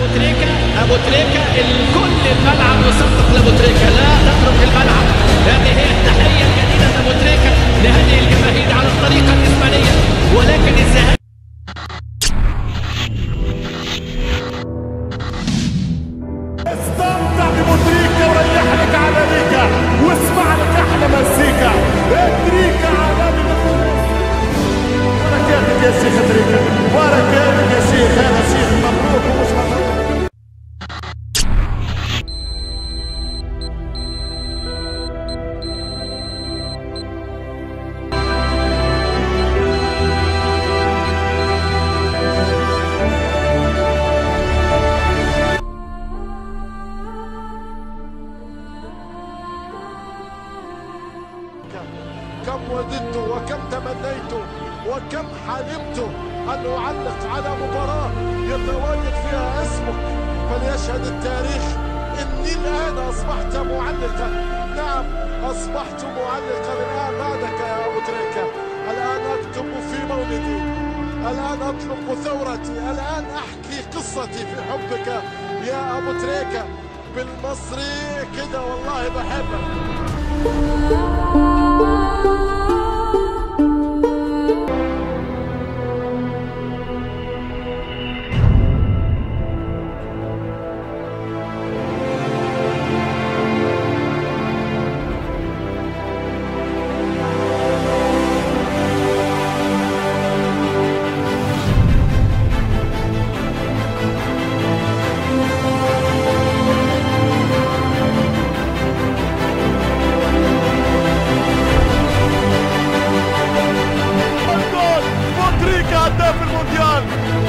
ابو تريكه ابو تريكه الكل الملعب يصفق لابو تريكه لا تترك الملعب هذه هي التحيه الجديده لابو تريكه لهذه الجماهير على الطريقه الاسبانيه ولكن الذهاب استمتع بمدريكا وريح لك على ريكا واسمع لك احلى مزيكا ادريكا عالمي بركاتك يا شيخ ادريكا بركاتك يا شيخ هذا شيخ مبروك ومش مبروك كم وددت وكم تمنيت وكم حلمت أن أعلق على مباراة يتواجد فيها اسمك فليشهد التاريخ إني الآن أصبحت معلقا نعم أصبحت معلقا الآن بعدك يا أبو تريكة الآن أكتب في مولدي الآن أطلق ثورتي الآن أحكي قصتي في حبك يا أبو تريكة بالمصري كده والله بحبك جول بوتريكا هداف المونديال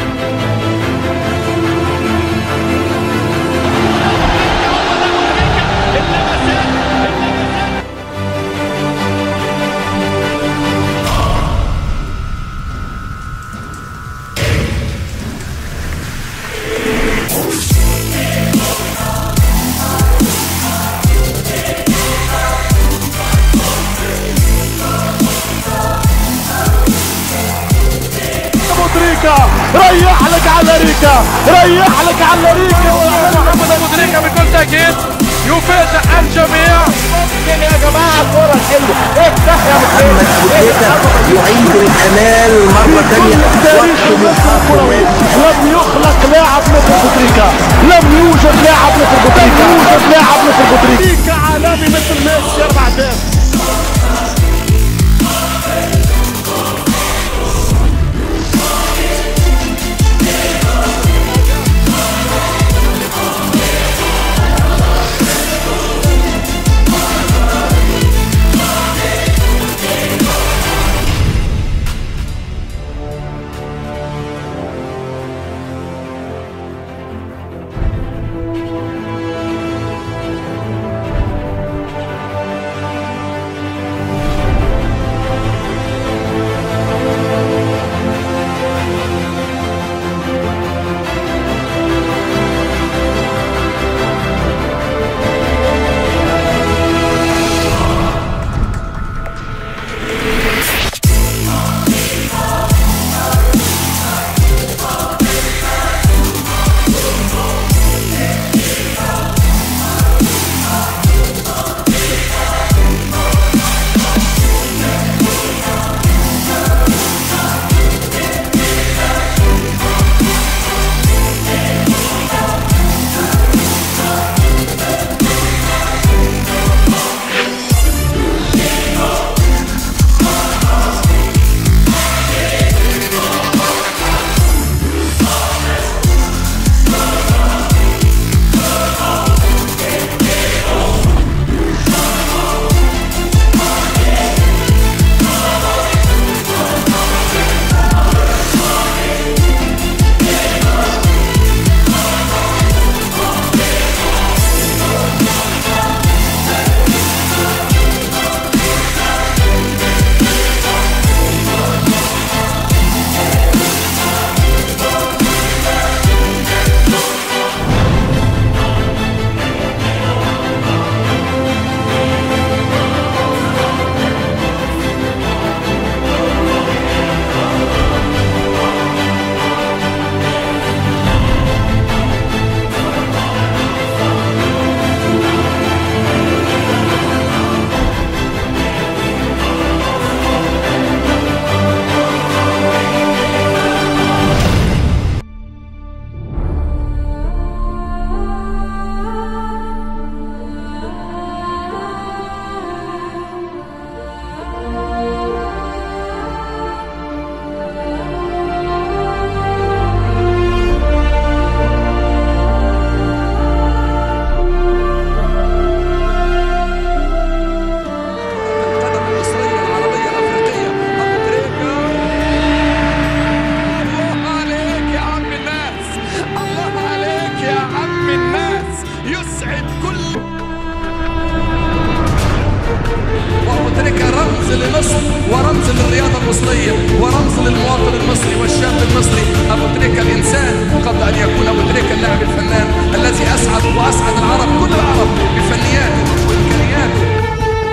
بوتريكا ريح لك على ريكا ريح لك على ريكا محمد ابو تريكه بكل تاكيد يفاجئ الجميع يا جماعه الكره الحلوه افتح يا محمد بوتيتا يعيد الامال مره ثانيه تاريخ مصر الكروي لم يخلق لاعب مثل بوتريكا لم يوجد لاعب مثل بوتريكا لم يوجد لاعب مثل بوتريكا عالمي مثل ميسي اربع اهداف يا عم الناس يسعد كل وابو تريكة رمز لمصر ورمز للرياضه المصريه ورمز للمواطن المصري والشاب المصري ابو تريكة الانسان قبل ان يكون ابو تريكة اللاعب الفنان الذي اسعد واسعد العرب كل العرب بفنياته وامكانياته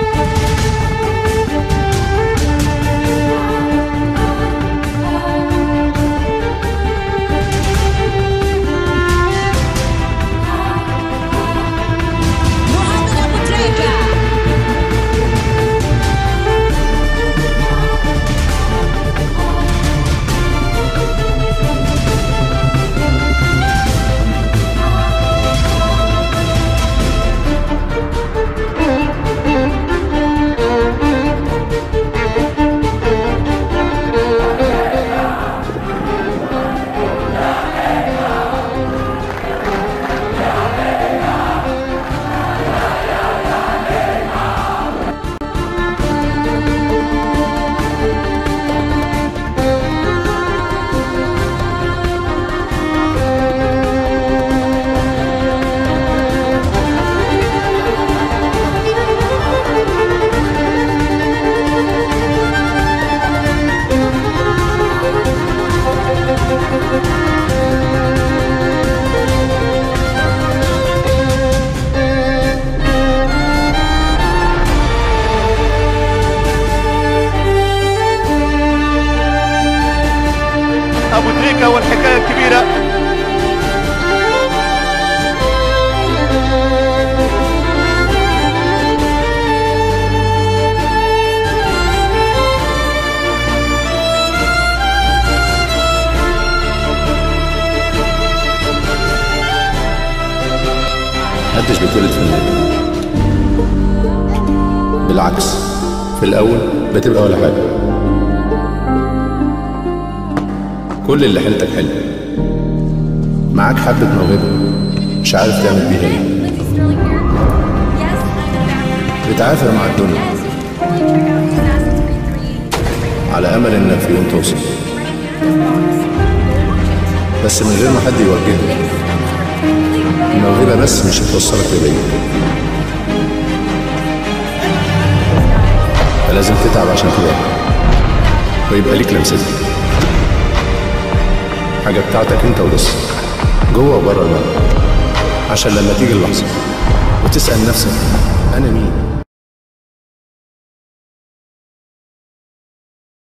محمد أبو تريكة ابو تريكه والحكايه الكبيره محدش بيتولد فنان بالعكس في الأول بتبقى ولا حاجة كل اللي حيلتك حلو معاك حبة موهبة مش عارف تعمل بيها ايه بتعافر مع الدنيا على أمل إنك في يوم توصل بس من غير ما حد يوجهك الموهبة بس مش هتوصلك لبعيد فلازم تتعب عشان كده ويبقى ليك لمستك حاجة بتاعتك انت وبس جوه وبره الملعب عشان لما تيجي اللحظة وتسأل نفسك أنا مين